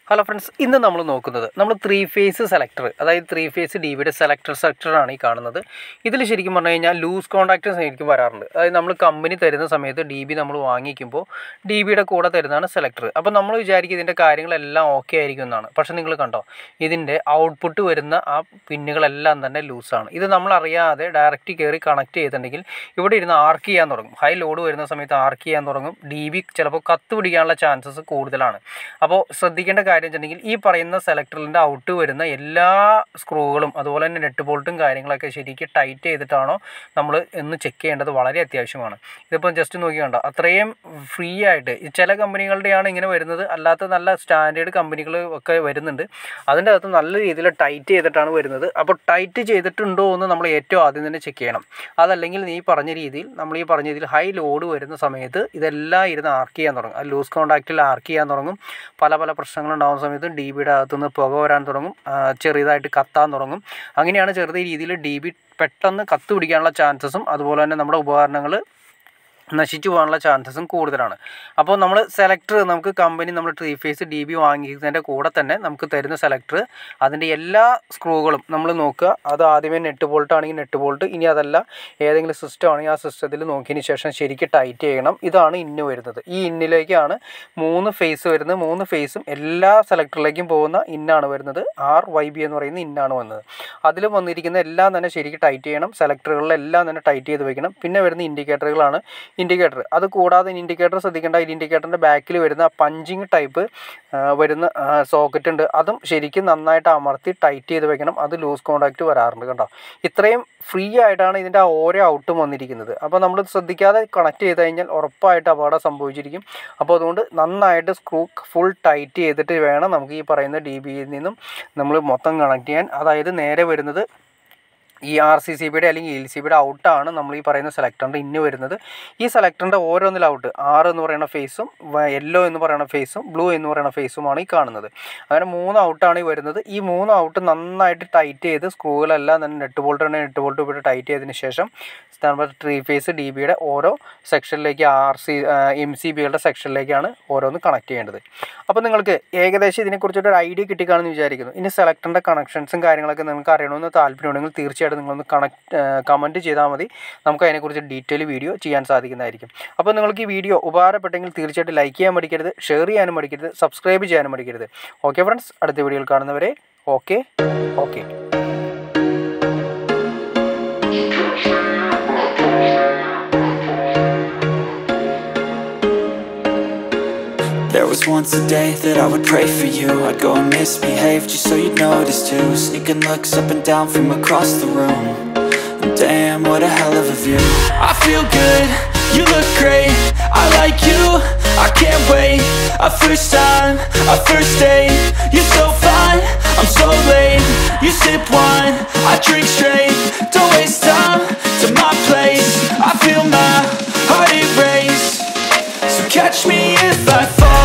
hello friends ഇന്ന് നമ്മൾ നോക്കുന്നത് നമ്മൾ ത്രീ ഫേസ് സെലക്ടർ അതായത് ത്രീ ഫേസ് ഡി വിയുടെ സെലക്ടർ സെലക്ടറാണ് ഈ കാണുന്നത് ഇതിൽ ശരിക്കും പറഞ്ഞു കഴിഞ്ഞാൽ ലൂസ് കോൺടാക്റ്റ് ശരിക്കും വരാറുണ്ട് അതായത് നമ്മൾ കമ്പനി തരുന്ന സമയത്ത് ഡി ബി നമ്മൾ വാങ്ങിക്കുമ്പോൾ ഡി ബിയുടെ കൂടെ തരുന്നതാണ് സെലക്ടർ അപ്പോൾ നമ്മൾ വിചാരിക്കും ഇതിൻ്റെ കാര്യങ്ങളെല്ലാം ഓക്കെ ആയിരിക്കും എന്നാണ് പക്ഷേ നിങ്ങൾ കണ്ടോ ഇതിൻ്റെ ഔട്ട്പുട്ട് വരുന്ന ആ പിന്നുകളെല്ലാം തന്നെ ലൂസാണ് ഇത് നമ്മൾ അറിയാതെ ഡയറക്റ്റ് കയറി കണക്ട് ചെയ്തിട്ടുണ്ടെങ്കിൽ ഇവിടെ ഇരുന്ന് ആർക്ക് ചെയ്യാൻ തുടങ്ങും ഹൈ ലോഡ് വരുന്ന സമയത്ത് ആർക്ക് ചെയ്യാൻ തുടങ്ങും ഡി ബി ചിലപ്പോൾ കത്ത് പിടിക്കാനുള്ള ചാൻസസ് കൂടുതലാണ് അപ്പോൾ ശ്രദ്ധിക്കേണ്ട കാര്യം വെച്ചിട്ടുണ്ടെങ്കിൽ ഈ പറയുന്ന സെലക്ടറിൻ്റെ ഔട്ട് വരുന്ന എല്ലാ സ്ക്രൂകളും അതുപോലെ തന്നെ നെറ്റ് ബോൾട്ടും കാര്യങ്ങളൊക്കെ ശരിക്കും ടൈറ്റ് ചെയ്തിട്ടാണോ നമ്മൾ എന്ന് ചെക്ക് ചെയ്യേണ്ടത് വളരെ അത്യാവശ്യമാണ് ഇതിപ്പം ജസ്റ്റ് നോക്കി കണ്ടോ അത്രയും ഫ്രീ ആയിട്ട് ഈ ചില കമ്പനികളുടെയാണ് ഇങ്ങനെ വരുന്നത് അല്ലാത്ത നല്ല സ്റ്റാൻഡേർഡ് കമ്പനികൾ ഒക്കെ വരുന്നുണ്ട് അതിൻ്റെ അകത്ത് നല്ല രീതിയിൽ ടൈറ്റ് ചെയ്തിട്ടാണ് വരുന്നത് അപ്പോൾ ടൈറ്റ് ചെയ്തിട്ടുണ്ടോ എന്ന് നമ്മൾ ഏറ്റവും ആദ്യം തന്നെ ചെക്ക് ചെയ്യണം അതല്ലെങ്കിൽ നീ പറഞ്ഞ രീതിയിൽ നമ്മൾ ഈ പറഞ്ഞ രീതിയിൽ ഹൈ ലോഡ് വരുന്ന സമയത്ത് ഇതെല്ലാം ഇരുന്ന് ആർക്ക് ചെയ്യാൻ തുടങ്ങും ആ ലൂസ് കോൺടാക്റ്റിൽ ആർക്ക് ചെയ്യാൻ തുടങ്ങും പല പല പ്രശ്നങ്ങളുണ്ടാകുന്ന സമയത്ത് ഡി ബിയുടെ അകത്തുനിന്ന് പുക വരാൻ തുടങ്ങും ആ, ചെറിയതായിട്ട് കത്താൻ തുടങ്ങും അങ്ങനെയാണ് ചെറിയ രീതിയിൽ ഡി ബി പെട്ടെന്ന് കത്ത് പിടിക്കാനുള്ള ചാൻസസും അതുപോലെ തന്നെ നമ്മുടെ ഉപകരണങ്ങൾ നശിച്ചു പോകാനുള്ള ചാൻസസും കൂടുതലാണ് അപ്പോൾ നമ്മൾ സെലക്ടർ നമുക്ക് കമ്പനി നമ്മൾ ത്രീ ഫേസ് ഡി ബി വാങ്ങിക്കുന്നതിൻ്റെ കൂടെ തന്നെ നമുക്ക് തരുന്ന സെലക്ടർ അതിൻ്റെ എല്ലാ സ്ക്രൂകളും നമ്മൾ നോക്കുക അത് ആദ്യമേ നെറ്റ് ബോൾട്ട് ആണെങ്കിൽ നെറ്റ് ബോൾട്ട് ഇനി അതല്ല ഏതെങ്കിലും സിസ്റ്റം ആണെങ്കിൽ ആ സിസ്റ്റത്തിൽ നോക്കിയതിന് ശേഷം ശരിക്കും ടൈറ്റ് ചെയ്യണം ഇതാണ് ഇന്ന് വരുന്നത് ഈ ഇന്നിലേക്കാണ് മൂന്ന് ഫേസ് വരുന്നത് മൂന്ന് ഫേസും എല്ലാ സെലക്ടറിലേക്കും പോകുന്ന ഇന്നാണ് വരുന്നത് ആർ വൈ ബി എന്ന് പറയുന്ന ഇന്നാണ് വന്നത് അതിൽ വന്നിരിക്കുന്ന എല്ലാം തന്നെ ശരിക്കും ടൈറ്റ് ചെയ്യണം സെലക്ടറുകളിലെല്ലാം തന്നെ ടൈറ്റ് ചെയ്ത് വെക്കണം പിന്നെ വരുന്ന ഇൻഡിക്കേറ്ററുകളാണ് ഇൻഡിക്കേറ്റർ അത് കൂടാതെ ഇൻഡിക്കേറ്റർ ശ്രദ്ധിക്കേണ്ട ഇൻഡിക്കേറ്ററിൻ്റെ ബാക്കിൽ വരുന്ന പഞ്ചിങ് ടൈപ്പ് വരുന്ന സോക്കറ്റ് ഉണ്ട് അതും ശരിക്കും നന്നായിട്ട് അമർത്തി ടൈറ്റ് ചെയ്ത് വെക്കണം അത് ലൂസ് കോണ്ടാക്റ്റ് വരാറുണ്ട് കണ്ടോ ഇത്രയും ഫ്രീ ആയിട്ടാണ് ഇതിൻ്റെ ആ ഓരോ ഔട്ടും വന്നിരിക്കുന്നത് അപ്പോൾ നമ്മൾ ശ്രദ്ധിക്കാതെ കണക്ട് ചെയ്ത് കഴിഞ്ഞാൽ ഉറപ്പായിട്ട് അപകടം സംഭവിച്ചിരിക്കും അപ്പോൾ അതുകൊണ്ട് നന്നായിട്ട് സ്ക്രൂ ഫുൾ ടൈറ്റ് ചെയ്തിട്ട് വേണം നമുക്ക് ഈ പറയുന്ന ഡി ബിയിൽ നിന്നും നമ്മൾ മൊത്തം കണക്ട് ചെയ്യാൻ അതായത് നേരെ വരുന്നത് ഈ ആർ സി സി ബിയുടെ അല്ലെങ്കിൽ എൽ സി ബിയുടെ ഔട്ടാണ് നമ്മൾ ഈ പറയുന്ന സെലക്ടറിൻ്റെ ഇന്ന് വരുന്നത് ഈ സെലക്ടറിൻ്റെ ഓരോന്നിൽ ഔട്ട് ആറ് എന്ന് പറയുന്ന ഫേസും യെല്ലോ എന്ന് പറയുന്ന ഫേസും ബ്ലൂ എന്ന് പറയുന്ന ഫേസുമാണ് ഈ കാണുന്നത് അങ്ങനെ മൂന്ന് ഔട്ടാണ് ഈ വരുന്നത് ഈ മൂന്ന് ഔട്ട് നന്നായിട്ട് ടൈറ്റ് ചെയ്ത് സ്ക്രൂകളെല്ലാം തന്നെ നെറ്റ് ബോൾട്ട് തന്നെ നെറ്റ് ബോൾട്ട് ഇവിടെ ടൈറ്റ് ചെയ്തതിന് ശേഷം നമ്മുടെ ത്രീ ഫേസ് ഡി ബിയുടെ ഓരോ സെക്ഷനിലേക്ക് ആർ സി എം സി ബികളുടെ സെക്ഷനിലേക്കാണ് ഓരോന്ന് കണക്ട് ചെയ്യേണ്ടത് അപ്പോൾ നിങ്ങൾക്ക് ഏകദേശം ഇതിനെക്കുറിച്ചൊരു ഐഡിയ കിട്ടിക്കാണെന്ന് വിചാരിക്കുന്നു ഇനി സെലക്ടറിൻ്റെ കണക്ഷൻസും കാര്യങ്ങളൊക്കെ നിങ്ങൾക്ക് അറിയണമെന്ന് താല്പര്യമുണ്ടെങ്കിൽ തീർച്ചയായിട്ടും നിങ്ങളൊന്ന് കണക്ട് കമൻറ്റ് ചെയ്താൽ മതി നമുക്ക് അതിനെക്കുറിച്ച് ഡീറ്റെയിൽ വീഡിയോ ചെയ്യാൻ സാധിക്കുന്നതായിരിക്കും അപ്പോൾ നിങ്ങൾക്ക് ഈ വീഡിയോ ഉപകാരപ്പെട്ടെങ്കിൽ തീർച്ചയായിട്ടും ലൈക്ക് ചെയ്യാൻ മടിക്കരുത് ഷെയർ ചെയ്യാനും മടിക്കരുത് സബ്സ്ക്രൈബ് ചെയ്യാനും മടിക്കരുത് ഓക്കെ ഫ്രണ്ട്സ് അടുത്ത വീഡിയോയിൽ കാണുന്നവരെ okay okay There was once a day that I would pray for you I'd go and misbehave just so you'd notice too Sneaking looks up and down from across the room and Damn, what a hell of a view I feel good, you look great I like you, I can't wait A first time, a first date You're so fine, I'm so late You sip wine, I drink straight Don't waste time to my place I feel my heart erase so catch me if I fall